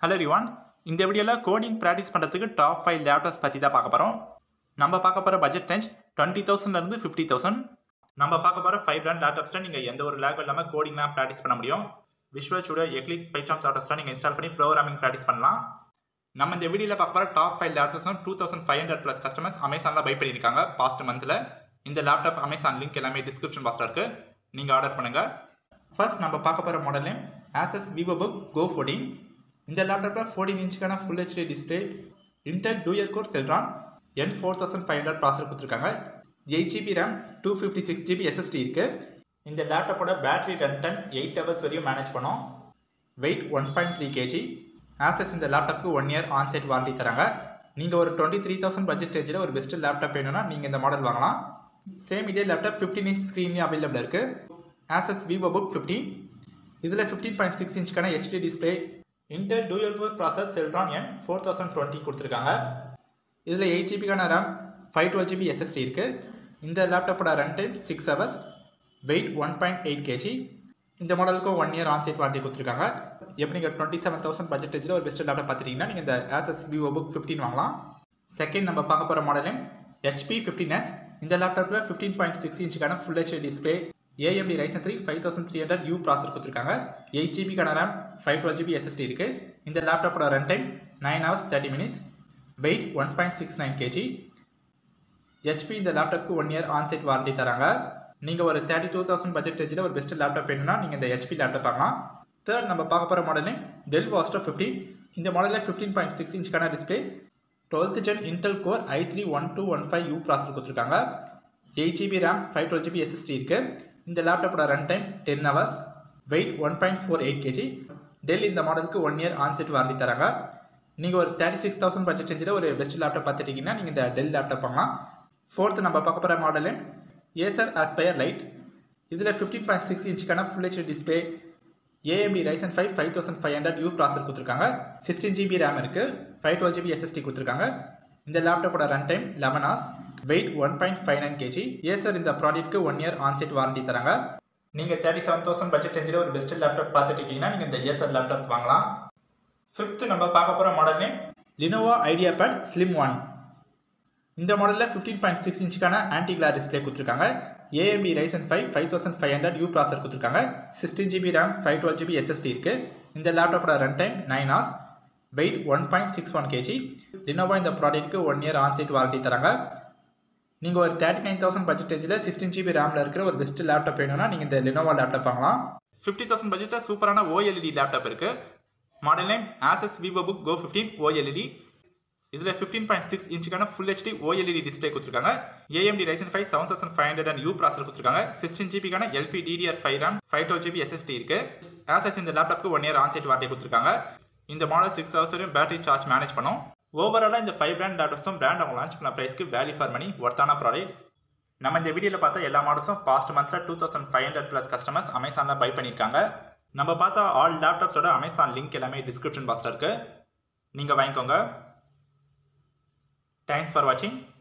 Hello Rivaan இந்த வீடியோவில் coding practice பண்ணுறதுக்கு டாப் ஃபைவ் லேப்டாப்ஸ் பற்றி தான் பார்க்க போகிறோம் நம்ம பார்க்க போகிற பட்ஜெட் ரேஞ்ச் டுவெண்ட்டி தௌசண்ட்லேருந்து ஃபிஃப்டி தௌசண்ட் நம்ம பார்க்க போகிற ஃபைவ் பிராண்ட் லேப்டாப்ஸில் நீங்கள் எந்த ஒரு லேப் இல்லாமல் கோடிங்லாம் ப்ராக்டிஸ் பண்ண முடியும் விஷுவல் ஸ்டுடியோ எக்லிஸ் பைச்சாம் சாஃப்ட்வேர்ஸ்லாம் நீங்கள் இன்ஸ்டால் பண்ணி ப்ரோக்ராமிங் ப்ராக்டிஸ் பண்ணலாம் நம்ம இந்த வீடியோவில் பார்க்க போகிற டாப் ஃபைவ் லேப்டாப்ஸும் two thousand five hundred plus customers அமேசானில் பை பண்ணியிருக்காங்க பாஸ்ட் மந்தில் இந்த லேப்டாப் அமேசான் லிங்க் எல்லாமே டிஸ்கிரிப்ஷன் பாக்ஸில் இருக்குது நீங்கள் ஆர்டர் பண்ணுங்கள் ஃபர்ஸ்ட் நம்ம பார்க்க போகிற model name Asus VivoBook Go fourteen இந்த லேப்டாப்பில் ஃபோர்டீன் இன்ச்சுக்கான full HD display Intel dual core Celeron N four thousand five hundred processor கொடுத்துருக்காங்க eight GB RAM two fifty six GB SSD இருக்குது இந்த லேப்டாப்போட battery run time eight hours வரையும் manage பண்ணோம் weight one point three kg Asus இந்த லேப்டாப்புக்கு one year onsite warranty தராங்க நீங்கள் ஒரு டுவெண்ட்டி த்ரீ தௌசண்ட் பட்ஜெட் ரேஞ்சில் ஒரு பெஸ்ட் லேப்டாப் வேணும்னா நீங்கள் இந்த மாடல் வாங்கலாம் சேம் இதே லேப்டாப் ஃபிஃப்டீன் இன்ச் ஸ்க்ரீன்லேயும் அவைலபிள் இருக்குது ஆசஸ் விவோ புக் ஃபிஃப்டீன் இதில் ஃபிஃப்டீன் பாயிண்ட் சிக்ஸ் இன்ச்சுக்கான HD display Intel dual core processor Celeron N four thousand twenty கொடுத்துருக்காங்க இதில் எயிட் ஜிபிக்கான RAM five twelve GB SSD இருக்குது இந்த லேப்டாப்போட run time six hours weight one point eight kg இந்த மாடலுக்கு ஒன் இயர் ஆன்சைட் வாரண்டி கொடுத்துருக்காங்க எப்படி நீங்கள் டுவெண்ட்டி செவன் தௌசண்ட் பட்ஜெட்டில் ஒரு பெஸ்ட் லேப்டாப் பார்த்துட்டீங்கன்னா நீங்கள் இந்த ஆசஸ் விவோ புக் ஃபிஃப்டின் வாங்கலாம் செகண்ட் நம்ம பார்க்க போகிற மாடல் ஹெச்பி ஃபிஃப்டின் எஸ் இந்த லேப்டாப்பில் ஃபிஃப்டீன் பாயிண்ட் சிக்ஸ் இன்ச்சுக்கான full HD display AMD Ryzen three five thousand three hundred U processor கொடுத்துருக்காங்க எயிட் ஜிபிக்கான RAM five twelve GB SSD இருக்குது இந்த லேப்டாப்போட run time nine hours thirty minutes weight one point six nine kg HP இந்த லேப்டாப்க்கு one year onsite warranty தராங்க நீங்கள் ஒரு தேர்ட்டி டூ தௌசண்ட் பட்ஜெட் ரேஞ்சில் ஒரு பெஸ்ட் லேப்டாப் வேணும்னா நீங்கள் இந்த ஹெச்பி லேப்டாப் வாங்கலாம் தேர்ட் நம்ம பார்க்க போகிற மாடல் டெல் வாஸ்டோ ஃபிஃப்டீன் இந்த மாடலில் ஃபிஃப்டீன் பாயிண்ட் சிக்ஸ் இன்ச்சுக்கான display twelfth gen Intel Core i three one two one five U processor கொடுத்துருக்காங்க eight GB RAM five twelve GB SSD இருக்குது இந்த லேப்டாப்போட run time ten hours weight one point four eight kg Dell இந்த மாடலுக்கு one year onset warranty தராங்க நீங்கள் ஒரு thirty six thousand budget ரேஞ்சில் ஒரு பெஸ்ட் லேப்டாப் பார்த்துட்டிங்கன்னா நீங்கள் இந்த டெல் லேப்டாப் வாங்கலாம் ஃபோர்த்து நம்ம பார்க்க போகிற மாடலு ஏசர் ஆஸ்பயர் லைட் இதில் ஃபிஃப்டீன் பாயிண்ட் சிக்ஸ் இன்ச்சுக்கான full HD display AMD Ryzen five five thousand five hundred U processor கொடுத்துருக்காங்க சிக்ஸ்டீன் ஜிபி ரேம் இருக்குது ஃபைவ் டுவெல் ஜிபி எஸ்எஸ்டி கொடுத்துருக்காங்க இந்த லேப்டாப்போட run time eleven hours weight one point five nine kg Acer இந்த ப்ராடக்ட்க்கு one year onsite warranty தராங்க நீங்கள் thirty seven thousand budget ரேஞ்சில் ஒரு பெஸ்ட் லேப்டாப் பார்த்துட்டு இருக்கீங்கன்னா நீங்கள் இந்த ஏசர் லேப்டாப் வாங்கலாம் ஃபிஃப்த்து நம்ம பார்க்க போகிற model name Lenovo IdeaPad slim one இந்த மாடலில் ஃபிஃப்டீன் பாயிண்ட் சிக்ஸ் இன்ச்சுக்கான ஆன்டி கிளார் டிஸ்பிளே கொடுத்துருக்காங்க AMD Ryzen five five thousand five hundred U processor கொடுத்துருக்காங்க sixteen GB RAM five twelve GB SSD இருக்குது இந்த லேப்டாப்போட run time nine hours weight one point six one kg Lenovo இந்த ப்ராடக்ட்டுக்கு one year onsite warranty தராங்க நீங்கள் ஒரு thirty nine thousand budget ரேஞ்சில் சிக்ஸ்டீன் ஜிபி ரேமில் இருக்கிற ஒரு பெஸ்ட் லேப்டாப் வேணும்னா நீங்கள் இந்த லினோவா லேப்டாப் வாங்கலாம் ஃபிஃப்டி தௌசண்ட் பட்ஜெட்டில் சூப்பரான ஓஎல்இடி லேப்டாப் இருக்குது model name Asus VivoBook Go fifteen OLED இதில் ஃபிஃப்டீன் பாயிண்ட் சிக்ஸ் இன்ச்சுக்கான ஃபுல் ஹெச்டி ஓஎல்இடி டிஸ்பிளே கொடுத்துருக்காங்க AMD Ryzen five seven thousand five hundred and U processor கொடுத்துருக்காங்க sixteen ஜிபிக்கான LP DDR five RAM five twelve GB SSD இருக்கு Asus இந்த லேப்டாப்க்கு one year onsite வார்த்தை கொடுத்துருக்காங்க இந்த மாடல் சிக்ஸ் ஹவர்ஸ் வரையும் பேட்டரி சார்ஜ் மேனேஜ் பண்ணும் ஓவராலாக இந்த ஃபைவ் பிராண்ட் லேப்டாப்ஸும் பிராண்ட் அவங்க லான்ச் பண்ண ப்ரைஸ்க்கு வேல்யூ ஃபார் மணி ஒர்த்தான ப்ராடக்ட் நம்ம இந்த வீடியோவில் பார்த்த எல்லா மாடல்ஸும் பாஸ்ட் மந்த்தில் two thousand five hundred plus customers அமேசானில் பை பண்ணியிருக்காங்க நம்ம பார்த்த ஆல் லேப்டாப்ஸோட அமேசான் லிங்க் எல்லாமே டிஸ்கிரிப்ஷன் பாக்ஸில் இருக்குது நீங்கள் வாங்கிக்கோங்க Thanks for watching.